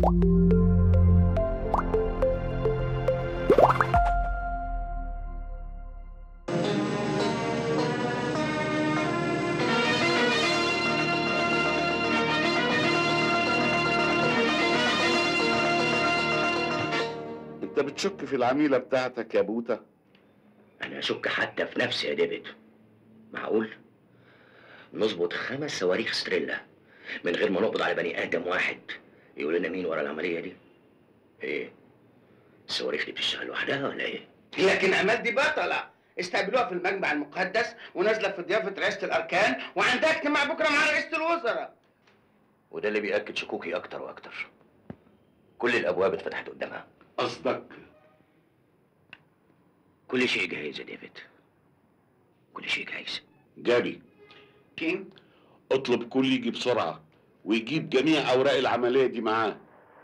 انت بتشك في العميلة بتاعتك يا بوتا انا اشك حتى في نفسي يا ديفيد معقول نظبط خمس صواريخ ستريلا من غير ما نقبض على بني ادم واحد يقول لنا مين ورا العمليه دي ايه الصواريخ دي بتشتغل لوحدها ولا ايه لكن امال دي بطله استقبلوها في المجمع المقدس ونازله في ضيافه رئاسه الاركان وعندها اجتماع بكره مع رئيسه الوزراء وده اللي بيأكد شكوكي اكتر واكتر كل الابواب اتفتحت قدامها قصدك كل شيء جاهز يا ديفيد كل شيء جاهز جاري كين اطلب كل يجي بسرعة ويجيب جميع أوراق العملية دي معاه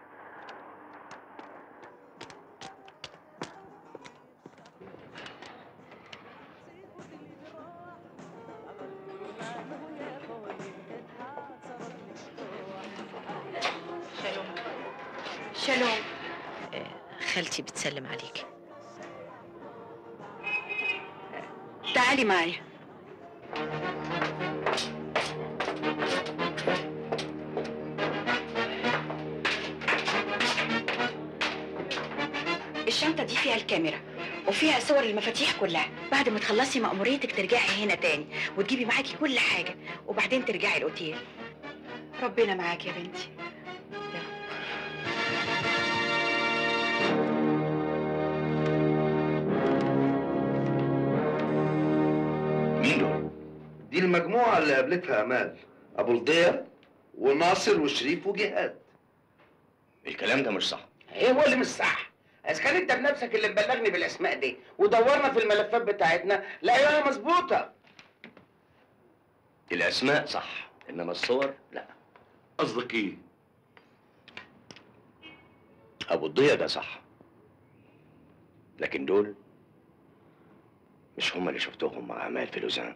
شالوم شالوم خالتي بتسلم عليك تعالي معايا الشنطة دي فيها الكاميرا وفيها صور المفاتيح كلها بعد ما تخلصي مأموريتك ترجعي هنا تاني وتجيبي معاكي كل حاجة وبعدين ترجعي الأوتيل ربنا معاك يا بنتي مين دول دي المجموعة اللي قابلتها أمال أبو الضير وناصر وشريف وجهاد الكلام ده مش صح ايه هو اللي مش صح اذا كان انت بنفسك اللي مبلغني بالاسماء دي ودورنا في الملفات بتاعتنا لقيناها مظبوطه الاسماء صح انما الصور لا قصدك ايه؟ ابو الضيا ده صح لكن دول مش هم اللي شفتهم مع امال في لوزان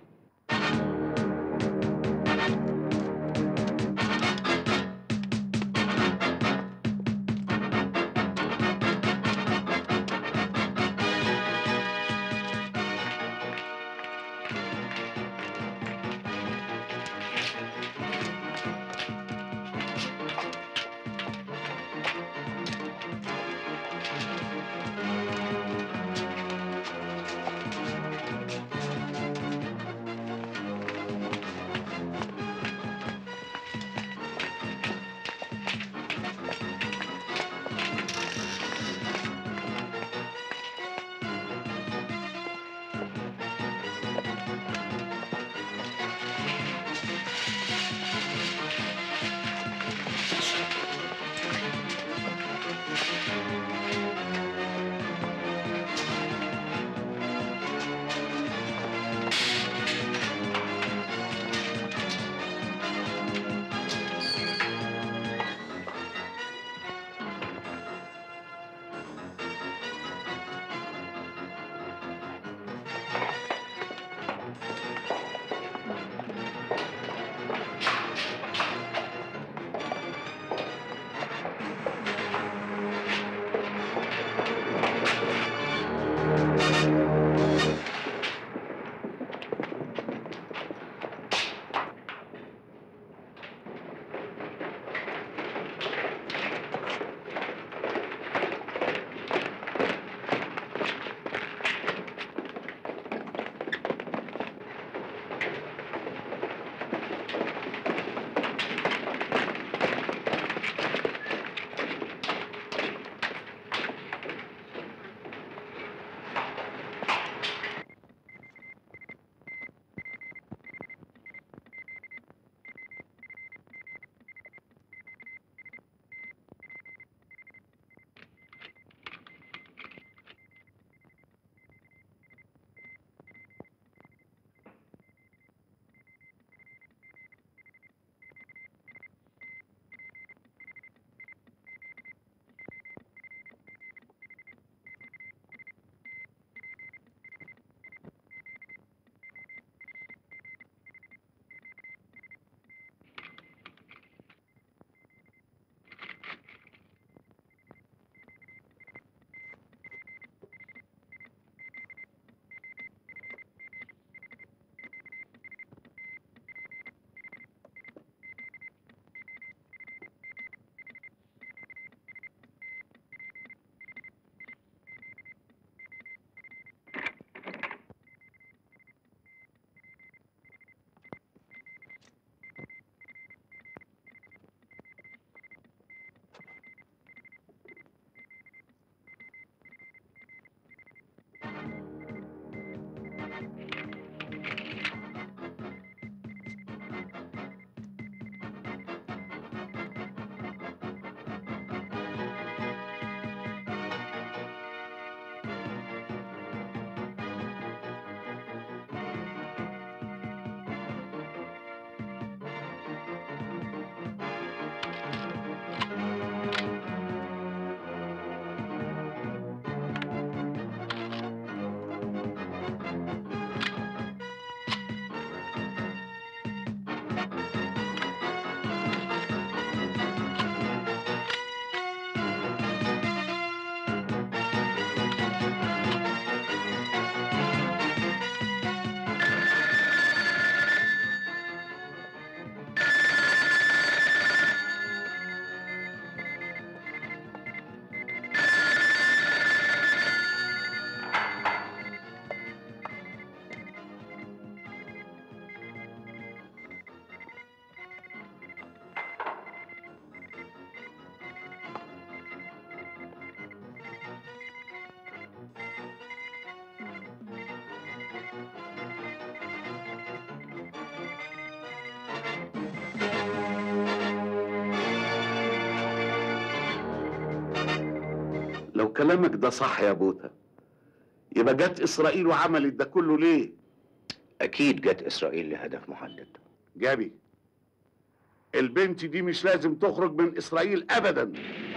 لو كلامك ده صح يا بوتا يبقى جت اسرائيل وعملت ده كله ليه اكيد جت اسرائيل لهدف محدد جابي البنت دي مش لازم تخرج من اسرائيل ابدا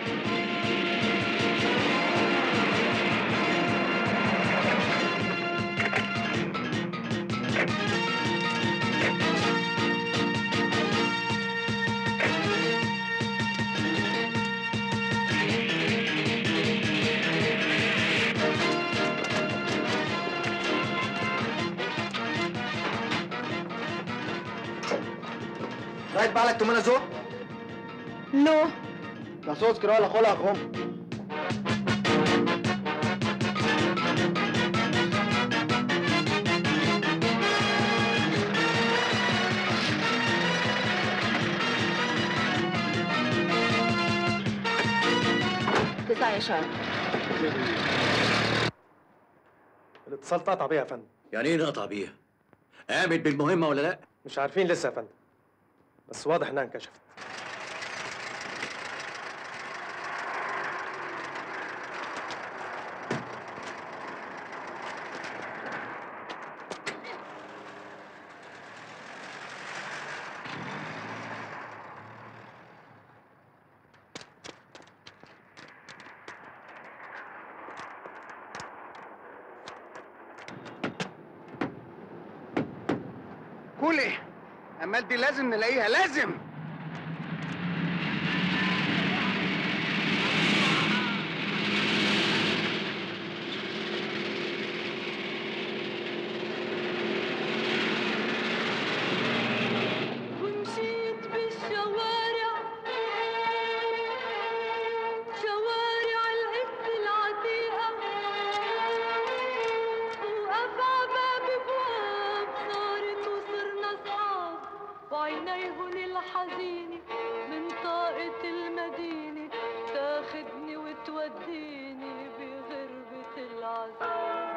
رايت بالك تمنا زو نو نصوص كده ولا خلق هم تسعة يا شهر الاتصال اتقطع بيها يا فندم يعني ايه نقطع بيها؟ قامت بالمهمة ولا لا؟ مش عارفين لسه يا فندم بس واضح انها انكشفت كولي امال دي لازم نلاقيها لازم ومشيت بالشوارع شوارع القدس العتيقة وقف عباب بواب صارت وصرنا صحاب وعينيهن الحزينة من طاقة المدينة تاخدني وتوديني بغربة العذاب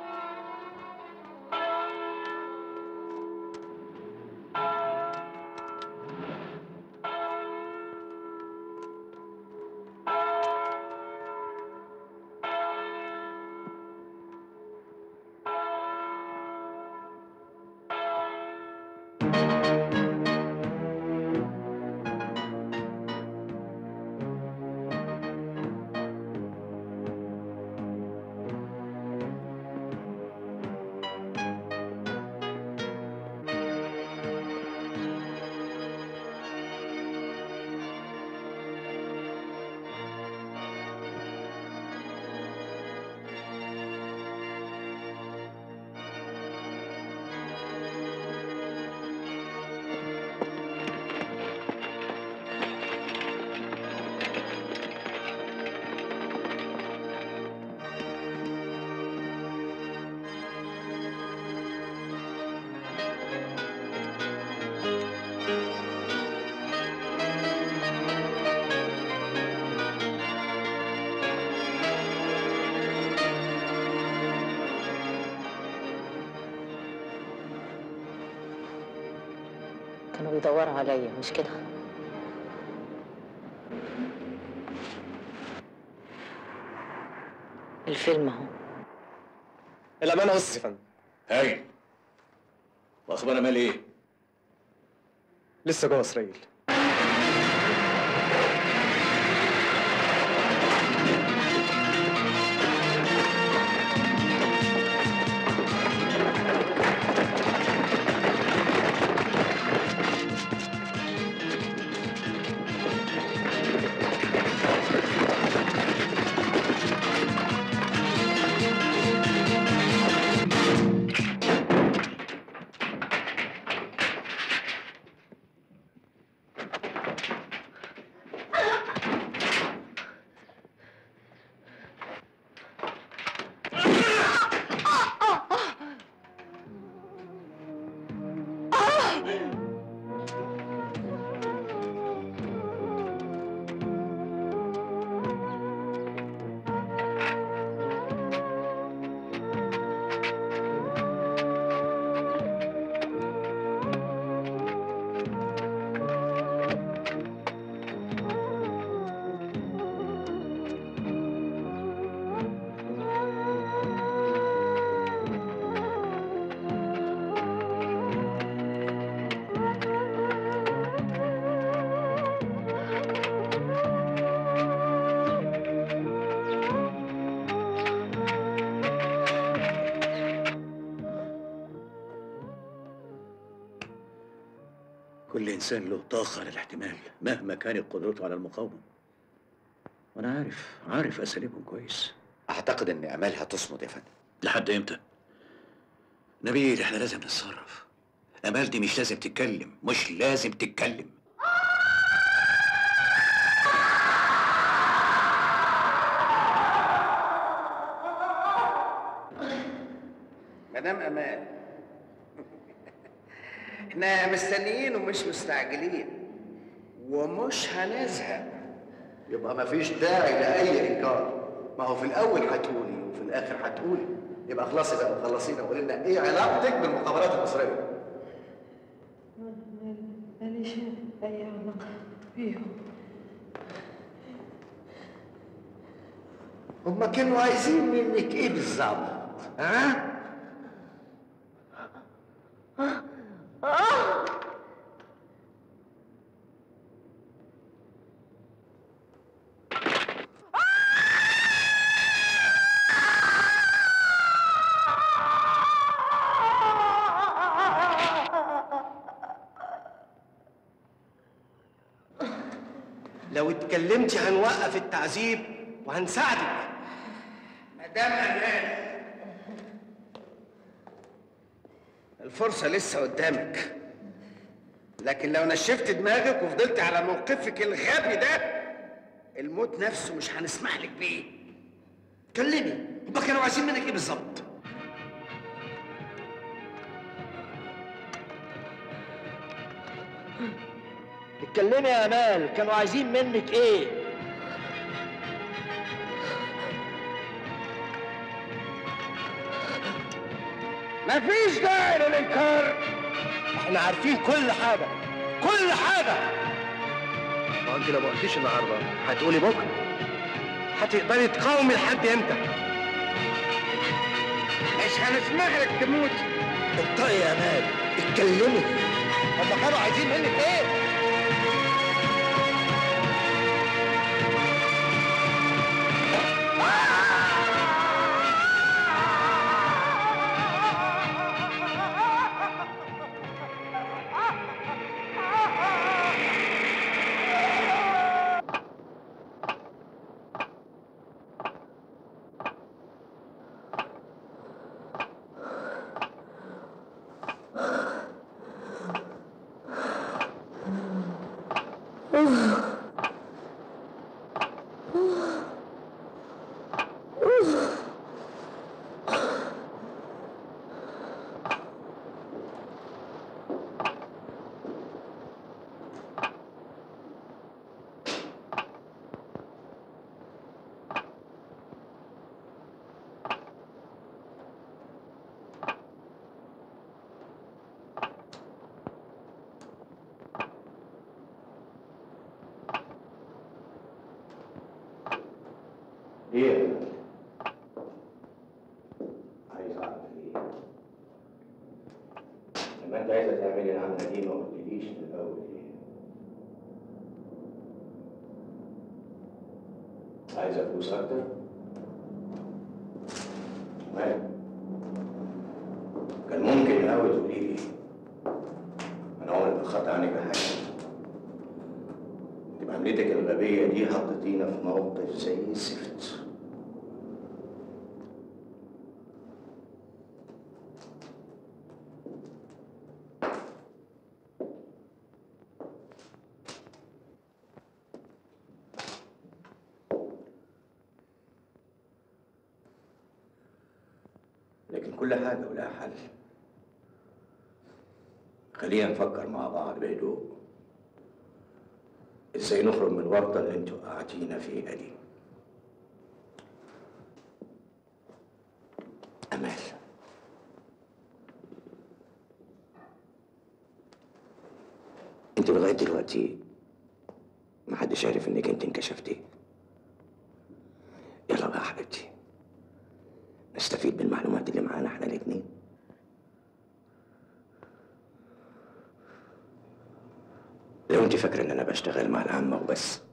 كانوا بيدوروا عليا مش كده الفيلم اهو الامانه بص يا فندم هاي واخبار امال ايه؟ لسه جوه اسرائيل إنسان له طاقة على الاحتمال مهما كانت قدرته على المقاومة وأنا عارف عارف أساليبهم كويس اعتقد ان امال هتصمد يا فندم لحد إمتى؟ نبيل إحنا لازم نتصرف أمال دي مش لازم تتكلم مش لازم تتكلم مدام امان احنا مستنيين ومش مستعجلين ومش هنزهق يبقى مفيش داعي لاي انكار ما هو في الاول هتقولي وفي الاخر هتقولي يبقى خلاص يبقى مخلصين وقول لنا ايه علاقتك بالمخابرات المصريه ماليش أي علاقة بيهم هما كانوا عايزين منك ايه بالظبط ها لو اتكلمتي هنوقف التعذيب وهنساعدك مدام امان الفرصة لسه قدامك لكن لو نشفت دماغك وفضلت على موقفك الغبي ده الموت نفسه مش هنسمح لك بيه كلمي هما كانوا عايزين منك ايه بالظبط اتكلمي يا امال كانوا عايزين منك ايه مفيش داعي للانكار احنا عارفين كل حاجه كل حاجه ما انت لو ما قلتيش النهارده هتقولي بكره هتقدري تقاومي لحد امتى مش هنسمح لك تموت انطقي يا امال اتكلمي هما كانوا عايزين منك ايه ايه عايز اعرف ايه لما انت عايزه تعملي العمله دي ما قلتليش من الاول ليه عايزه فلوس اكتر مالك كان ممكن الاول تقولي لي انا عمري ما اتخطى عنك بحاجه انت بعملتك الغبيه دي حطيتينا في موقف زي الزفت لكن كل حاجة ولها حل خلينا نفكر مع بعض بهدوء ازاي نخرج من الورطة اللي انتوا قاعدين فيها دي أمال انت لغاية دلوقتي محدش عارف انك انت انكشفتي يلا بقى يا حبيبتي نستفيد بالمعلومات اللي معانا احنا الاتنين لو انت فاكرة ان انا بشتغل مع العامة وبس